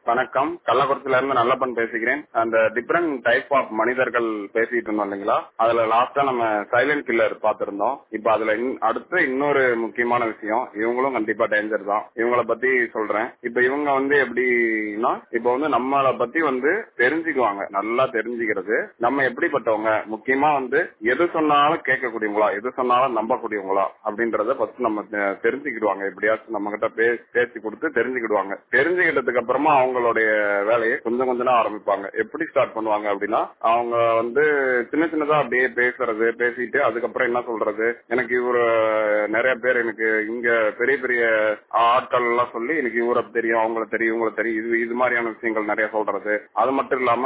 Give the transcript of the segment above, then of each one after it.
வணக்கம் கள்ளக்குறிச்சில இருந்து நல்லப்பன் பேசுகிறேன் அந்த டிஃபரெண்ட் டைப் ஆஃப் மனிதர்கள் பேசிட்டு இருந்தோம் இல்லைங்களா அதுல லாஸ்டா நம்ம சைலண்ட் கில்லர் பார்த்திருந்தோம் இப்ப அதுல இன்- அடுத்து இன்னொரு முக்கியமான விஷயம் இவங்களும் கண்டிப்பா டேஞ்சர் தான் இவங்கள பத்தி சொல்றேன் இப்ப இவங்க வந்து எப்படின்னா இப்ப வந்து நம்மள பத்தி வந்து தெரிஞ்சுக்குவாங்க நல்லா தெரிஞ்சுக்கிறது நம்ம எப்படிப்பட்டவங்க முக்கியமா வந்து எது சொன்னாலும் கேட்கக்கூடியவங்களா எது சொன்னாலும் நம்பக்கூடியவங்களா அப்படின்றத ஃபர்ஸ்ட் நம்ம தெ- தெரிஞ்சுக்கிடுவாங்க எப்படியாச்சும் நம்ம கிட்ட பே- பேசி கொடுத்து தெரிஞ்சுக்கிடுவாங்க தெரிஞ்சுக்கிட்டதுக்கு அப்புறமா அவங்களுடைய வேலையை கொஞ்சம் கொஞ்சம் தான் ஆரம்பிப்பாங்க எப்படி ஸ்டார்ட் பண்ணுவாங்க அப்படின்னா அவங்க வந்து சின்ன சின்னதா அப்படியே பேசுறது பேசிட்டு அதுக்கப்புறம் என்ன சொல்றது எனக்கு இவரு நிறைய பேர் எனக்கு இங்க பெரிய பெரிய ஆட்கள் எல்லாம் சொல்லி எனக்கு இவரை தெரியும் அவங்கள தெரியும் இவங்கள தெரியும் இது இது மாதிரியான விஷயங்கள் நிறைய சொல்றது அது மட்டும் இல்லாம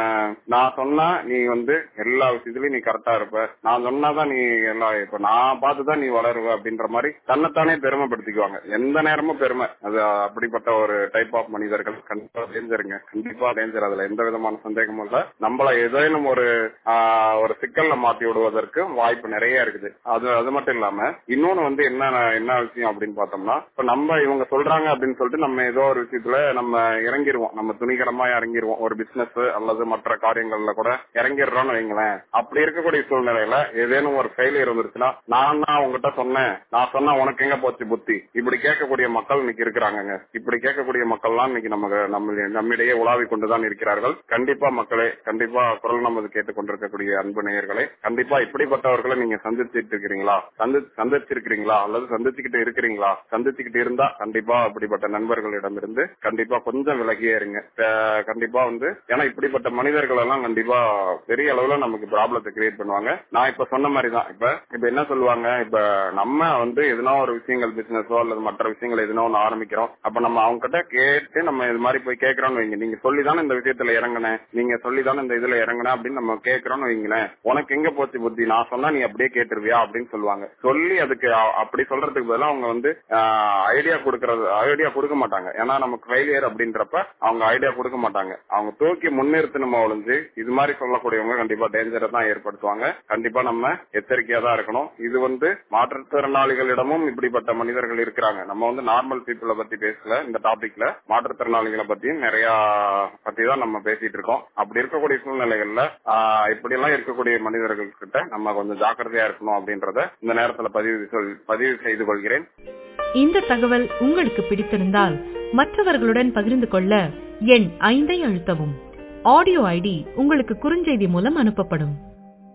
நான் சொன்னா நீ வந்து எல்லா விஷயத்துலயும் நீ கரெக்டா இருப்ப நான் சொன்னாதான் நீ எல்லா இப்ப நான் பார்த்துதான் நீ வளருவ அப்படின்ற மாதிரி தன்னைத்தானே பெருமைப்படுத்திக்குவாங்க எந்த நேரமும் பெருமை அது அப்படிப்பட்ட ஒரு டைப் ஆஃப் மனிதர்கள் கண்டிப்பா டேஞ்சருங்க கண்டிப்பா டேஞ்சர் அதுல எந்த விதமான சந்தேகமும் இல்ல நம்மள ஏதேனும் ஒரு ஆஹ், ஒரு சிக்கல்ல மாத்தி விடுவதற்கு வாய்ப்பு நிறைய இருக்குது அது அது மட்டும் இல்லாம இன்னொன்னு வந்து என்ன என்ன விஷயம் அப்படின்னு பார்த்தோம்னா இப்ப நம்ம இவங்க சொல்றாங்க அப்படின்னு சொல்லிட்டு நம்ம ஏதோ ஒரு விஷயத்துல நம்ம இறங்கிருவோம் நம்ம துணிகரமா இறங்கிருவோம் ஒரு பிசினஸ் அல்லது மற்ற காரியங்கள்ல கூட இறங்கிடுறோம்னு வைங்களேன் அப்படி இருக்கக்கூடிய சூழ்நிலையில ஏதேனும் ஒரு ஃபெயிலியர் இருந்துச்சுன்னா நான் தான் உங்ககிட்ட சொன்னேன் நான் சொன்னா உனக்கு எங்க போச்சு புத்தி இப்படி கேட்கக்கூடிய மக்கள் இன்னைக்கு இருக்கிறாங்க இப்படி கேட்கக்கூடிய மக்கள்லாம் இன்னைக்கு நமக்கு நம்ம நம்மிடையே உலாவி கொண்டுதான் இருக்கிறார்கள் கண்டிப்பா மக்களே கண்டிப்பா குரல் நமது கேட்டுக்கொண்டிருக்கக்கூடிய அன்பு நேயர்களே கண்டிப்பா இப்படிப்பட்டவர்களை நீங்க சந்திச்சிட்டு இருக்கிறீங்களா சந்தி சந்திச்சிருக்கிறீங்களா அல்லது சந்திச்சுக்கிட்டு இருக்கிறீங்களா சந்திச்சுக்கிட்டு இருந்தா கண்டிப்பா அப்படிப்பட்ட நண்பர்களிடமிருந்து கண்டிப்பா கொஞ்சம் விலகியே இருங்க அஹ் கண்டிப்பா வந்து ஏன்னா இப்படிப்பட்ட மனிதர்கள் எல்லாம் கண்டிப்பா பெரிய அளவுல நமக்கு ப்ராப்ளத்தை கிரியேட் பண்ணுவாங்க நான் இப்ப சொன்ன மாதிரி தான் இப்ப இப்ப என்ன சொல்லுவாங்க இப்ப நம்ம வந்து எதுனா ஒரு விஷயங்கள் பிசினஸோ அல்லது மற்ற விஷயங்கள் எதுனா ஒண்ணு ஆரம்பிக்கிறோம் அப்ப நம்ம அவங்க கிட்ட கேட்டு நம்ம இது மாதிரி போய் கேட்கறோம்னு வைங்க நீங்க சொல்லிதானே இந்த விஷயத்துல இறங்குனேன் நீங்க சொல்லிதானே இந்த இதுல இறங்குன அப்படின்னு நம்ம கேட்கறோம்னு வைங்களேன் உனக்கு எங்க போச்சு புத்தி நான் சொன்னா நீ அப்படியே கேட்டுருவியா அப்படின்னு சொல்லுவாங்க சொல்லி அதுக்கு அ- அப்படி சொல்றதுக்கு பதிலா அவங்க வந்து ஐடியா கொடுக்கறது ஐடியா கொடுக்க மாட்டாங்க ஏன்னா நமக்கு ஃபெயிலியர் அப்படின்றப்ப அவங்க ஐடியா கொடுக்க மாட்டாங்க அவங்க தூக்கி முன்னிறுத்தணுமா ஒழிஞ்சு இது மாதிரி சொல்லக்கூடியவங்க கண்டிப்பா டேஞ்சரை தான் ஏற்படுத்துவாங்க கண்டிப்பா நம்ம எச்சரிக்கையா தான் இருக்கணும் இது வந்து மாற்றுத்திறனாளிகளிடமும் இப்படிப்பட்ட மனிதர்கள் இருக்கிறாங்க நம்ம வந்து நார்மல் பீப்புளை பத்தி பேசல இந்த டாபிக்ல மாற்றுத்திறனாளிகளை பத்தியும் நிறைய பத்தி தான் நம்ம பேசிட்டு இருக்கோம் அப்படி இருக்கக்கூடிய சூழ்நிலைகள்ல ஆஹ் இப்படி எல்லாம் இருக்கக்கூடிய மனிதர்கள் கிட்ட நம்ம கொஞ்சம் ஜாக்கிரதையா இருக்கணும் அப்படின்றத இந்த நேரத்துல பதிவு சொல் பதிவு செய்து கொள்கிறேன் இந்த தகவல் உங்களுக்கு பிடித்திருந்தால் மற்றவர்களுடன் பகிர்ந்து கொள்ள எண் ஐந்தை அழுத்தவும் ஆடியோ ஐடி உங்களுக்கு குறுஞ்செய்தி மூலம் அனுப்பப்படும்